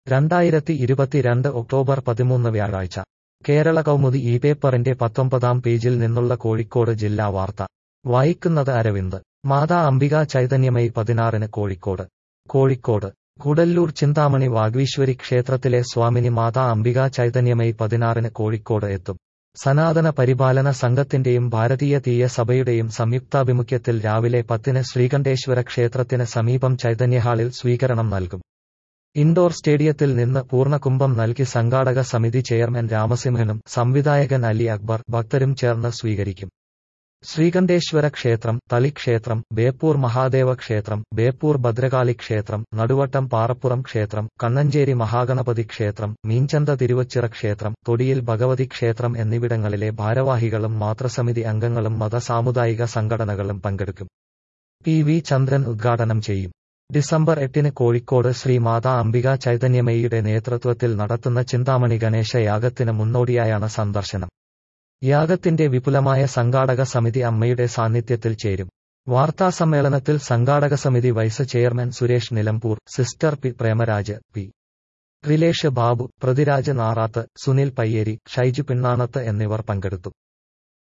രണ്ടായിരത്തി ഇരുപത്തിരണ്ട് ഒക്ടോബർ പതിമൂന്ന് വ്യാഴാഴ്ച കേരള കൗമുദി ഈ പേപ്പറിന്റെ പത്തൊമ്പതാം പേജിൽ നിന്നുള്ള കോഴിക്കോട് ജില്ലാ വാർത്ത വായിക്കുന്നത് അരവിന്ദ് മാതാ അംബിക ചൈതന്യമയി പതിനാറിന് കോഴിക്കോട് കോഴിക്കോട് ഗുഡല്ലൂർ ചിന്താമണി വാഗ്വീശ്വരി ക്ഷേത്രത്തിലെ സ്വാമിനി മാതാ അംബിക ചൈതന്യമയി പതിനാറിന് കോഴിക്കോട് എത്തും സനാതന പരിപാലന സംഘത്തിന്റെയും ഭാരതീയ തീയ സഭയുടെയും സംയുക്താഭിമുഖ്യത്തിൽ രാവിലെ പത്തിന് ശ്രീകണ്ഠേശ്വര ക്ഷേത്രത്തിന് സമീപം ചൈതന്യഹാളിൽ സ്വീകരണം നൽകും ഇൻഡോർ സ്റ്റേഡിയത്തിൽ നിന്ന് പൂർണ്ണകുംഭം നൽകി സംഘാടക സമിതി ചെയർമാൻ രാമസിംഹനും സംവിധായകൻ അലി അക്ബർ ഭക്തരും ചേർന്ന് സ്വീകരിക്കും ശ്രീകണ്ഠേശ്വര ക്ഷേത്രം തളിക്ഷേത്രം ബേപ്പൂർ മഹാദേവ ക്ഷേത്രം ബേപ്പൂർ ഭദ്രകാളി ക്ഷേത്രം നടുവട്ടം പാറപ്പുറം ക്ഷേത്രം കണ്ണഞ്ചേരി മഹാഗണപതി ക്ഷേത്രം മീൻചന്ത തിരുവച്ചിറ ക്ഷേത്രം തൊടിയിൽ ഭഗവതി ക്ഷേത്രം എന്നിവിടങ്ങളിലെ ഭാരവാഹികളും മാതൃസമിതി അംഗങ്ങളും മത സാമുദായിക സംഘടനകളും പങ്കെടുക്കും പി വി ചന്ദ്രൻ ഉദ്ഘാടനം ചെയ്യും ഡിസംബർ എട്ടിന് കോഴിക്കോട് ശ്രീ മാതാ അംബിക ചൈതന്യമയിയുടെ നേതൃത്വത്തിൽ നടത്തുന്ന ചിന്താമണി ഗണേശ യാഗത്തിന് മുന്നോടിയായാണ് സന്ദർശനം യാഗത്തിന്റെ വിപുലമായ സംഘാടക സമിതി അമ്മയുടെ സാന്നിധ്യത്തിൽ ചേരും വാർത്താസമ്മേളനത്തിൽ സംഘാടക സമിതി vice chairman Suresh Nilambur sister P Premaraj P Rilesh Babu Prathiraj Narath Sunil Payyeri Shaiju Pinnanath എന്നിവർ പങ്കെടുത്തു